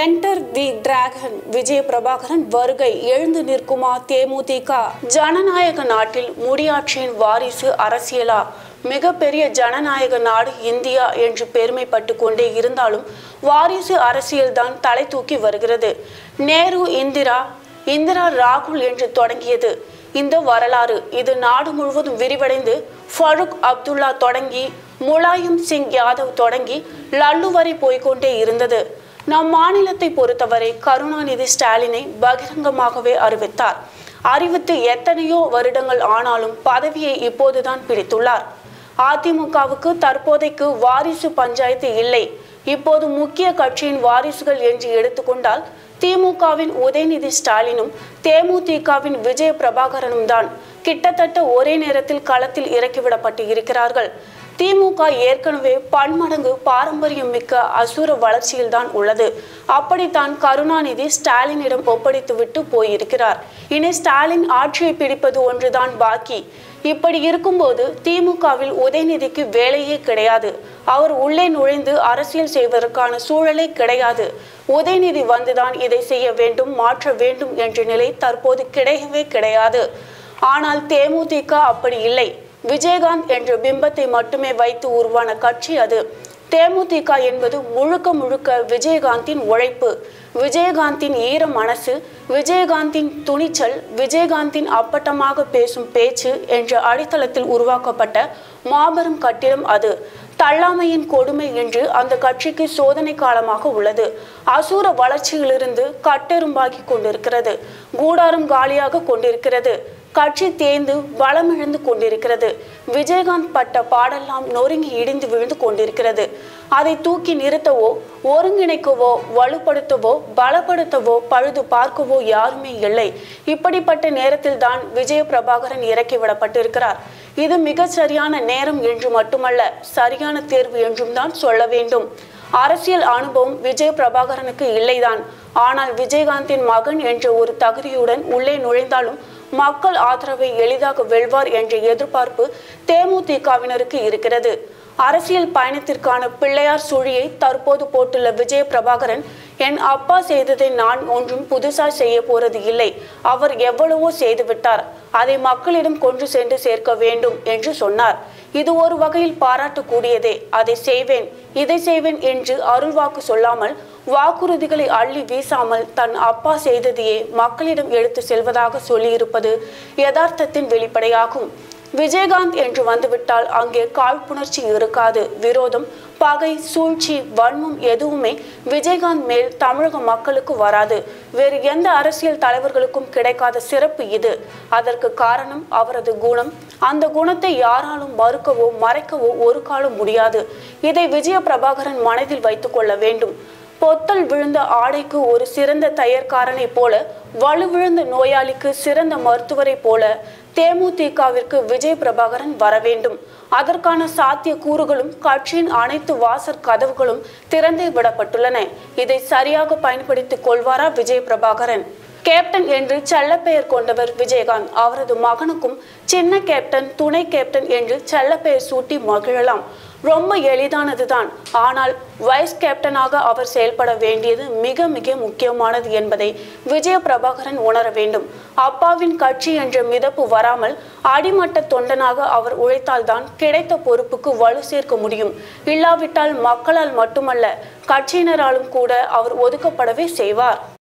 enter the dragon Vijaya Prabhakaran வருகை எழுந்து நிற்குமா தேமுதிக ஜனநாயக நாட்டில் முடியாட்சியின் வாரிசு அரசியலா மிகப்பெரிய ஜனநாயக நாடு இந்தியா என்று பெருமைப்பட்டு கொண்டே இருந்தாலும் வாரிசு அரசியல்தான் தலை தூக்கி வருகிறது நேரு இந்திரா இந்திரா ராகுல் என்று தொடங்கியது இந்த வரலாறு இது நாடு முழுவதும் விரிவடைந்து ஃபருக் அப்துல்லா தொடங்கி முலாயம் சிங் யாதவ் தொடங்கி லல்லு வரை போய்க்கொண்டே இருந்தது நம் மாநிலத்தை பொறுத்தவரை கருணாநிதி ஸ்டாலினை பகிரங்கமாகவே அறிவித்தார் அறிவித்து எத்தனையோ வருடங்கள் ஆனாலும் பதவியை இப்போதுதான் பிடித்துள்ளார் அதிமுகவுக்கு தற்போதைக்கு வாரிசு பஞ்சாயத்து இல்லை இப்போது முக்கிய கட்சியின் வாரிசுகள் என்று எடுத்துக்கொண்டால் திமுகவின் உதயநிதி ஸ்டாலினும் தேமுதிகவின் விஜய பிரபாகரனும் தான் கிட்டத்தட்ட ஒரே நேரத்தில் களத்தில் இறக்கிவிடப்பட்டு இருக்கிறார்கள் திமுக ஏற்கனவே பன்மடங்கு பாரம்பரியம் மிக்க அசுர வளர்ச்சியில்தான் உள்ளது அப்படித்தான் கருணாநிதி ஸ்டாலினிடம் ஒப்படைத்துவிட்டு போயிருக்கிறார் இனி ஸ்டாலின் ஆட்சியை பிடிப்பது ஒன்றுதான் பாக்கி இப்படி இருக்கும்போது திமுகவில் உதயநிதிக்கு வேலையே கிடையாது அவர் உள்ளே நுழைந்து அரசியல் செய்வதற்கான சூழலே கிடையாது உதயநிதி வந்துதான் இதை செய்ய வேண்டும் மாற்ற வேண்டும் என்ற நிலை தற்போது கிடையவே கிடையாது ஆனால் தேமுதிக அப்படி இல்லை விஜயகாந்த் என்ற பிம்பத்தை மட்டுமே வைத்து உருவான கட்சி அது தேமுதிக என்பது முழுக்க முழுக்க விஜயகாந்தின் உழைப்பு விஜயகாந்தின் ஈர மனசு விஜயகாந்தின் துணிச்சல் விஜயகாந்தின் அப்பட்டமாக பேசும் பேச்சு என்ற அடித்தளத்தில் உருவாக்கப்பட்ட மாபெரும் கட்டிடம் அது தள்ளாமையின் கொடுமை என்று அந்த கட்சிக்கு சோதனை காலமாக உள்ளது அசூர வளர்ச்சியிலிருந்து கட்டெரும்பாகி கொண்டிருக்கிறது கூடாரம் காலியாக கொண்டிருக்கிறது கட்சி தேய்ந்து வளமிழந்து கொண்டிருக்கிறது விஜயகாந்த் பட்ட பாடெல்லாம் நொறுங்கி இடிந்து விழுந்து கொண்டிருக்கிறது அதை தூக்கி நிறுத்தவோ ஒருங்கிணைக்கவோ வலுப்படுத்தவோ பலப்படுத்தவோ பழுது பார்க்கவோ யாருமே இல்லை இப்படிப்பட்ட நேரத்தில் தான் விஜய பிரபாகரன் இறக்கிவிடப்பட்டிருக்கிறார் இது மிக சரியான நேரம் என்று மட்டுமல்ல சரியான தேர்வு என்றும் தான் சொல்ல வேண்டும் அரசியல் அனுபவம் விஜய பிரபாகரனுக்கு இல்லைதான் ஆனால் விஜயகாந்தின் மகன் என்ற ஒரு தகுதியுடன் உள்ளே நுழைந்தாலும் மக்கள் ஆதரவை எளிதாக வெல்வார் என்ற எதிர்பார்ப்பு தேமுதிகவினருக்கு இருக்கிறது அரசியல் பயணத்திற்கான பிள்ளையார் சுழியை தற்போது போட்டுள்ள விஜய பிரபாகரன் என் அப்பா செய்ததை நான் ஒன்றும் புதுசாக செய்ய போறது இல்லை அவர் எவ்வளவோ செய்துவிட்டார் அதை மக்களிடம் கொண்டு சென்று சேர்க்க வேண்டும் என்று சொன்னார் இது ஒரு வகையில் பாராட்டக்கூடியதே அதை செய்வேன் இதை செய்வேன் என்று அருள்வாக்கு சொல்லாமல் வாக்குறுதிகளை அள்ளி வீசாமல் தன் அப்பா செய்ததையே மக்களிடம் எடுத்து செல்வதாக சொல்லியிருப்பது யதார்த்தத்தின் வெளிப்படையாகும் விஜயகாந்த் என்று வந்துவிட்டால் அங்கே காழ்ப்புணர்ச்சி இருக்காது விரோதம் பகை சூழ்ச்சி வன்மம் எதுவுமே விஜயகாந்த் மேல் தமிழக மக்களுக்கு வராது வேறு எந்த அரசியல் தலைவர்களுக்கும் கிடைக்காத சிறப்பு இது அதற்கு காரணம் அவரது குணம் அந்த குணத்தை யாராலும் மறுக்கவோ மறைக்கவோ ஒரு காலம் முடியாது இதை விஜய பிரபாகரன் மனதில் வைத்துக் கொள்ள வேண்டும் பொத்தல் விழுந்த ஆடைக்கு ஒரு சிறந்த தையற்காரனை போல வலுவிழுந்த நோயாளிக்கு சிறந்த மருத்துவரை போல தேமுதிகவிற்கு விஜய் பிரபாகரன் வர வேண்டும் அதற்கான சாத்திய கூறுகளும் கட்சியின் அனைத்து வாசற் கதவுகளும் திறந்தே விடப்பட்டுள்ளன இதை சரியாக பயன்படுத்திக் கொள்வாரா விஜய் பிரபாகரன் கேப்டன் என்று செல்லப்பெயர் கொண்டவர் விஜயகாந்த் அவரது மகனுக்கும் சின்ன கேப்டன் துணை கேப்டன் என்று செல்லப்பெயர் சூட்டி மகிழலாம் ரொம்ப எளிதானதுதான் ஆனால் வைஸ் கேப்டனாக அவர் செயல்பட வேண்டியது மிக மிக முக்கியமானது என்பதை விஜய பிரபாகரன் உணர வேண்டும் அப்பாவின் கட்சி என்ற மிதப்பு வராமல் அடிமட்ட தொண்டனாக அவர் உழைத்தால்தான் கிடைத்த பொறுப்புக்கு வலு சேர்க்க முடியும் இல்லாவிட்டால் மக்களால் மட்டுமல்ல கட்சியினராலும் கூட அவர் ஒதுக்கப்படவே செய்வார்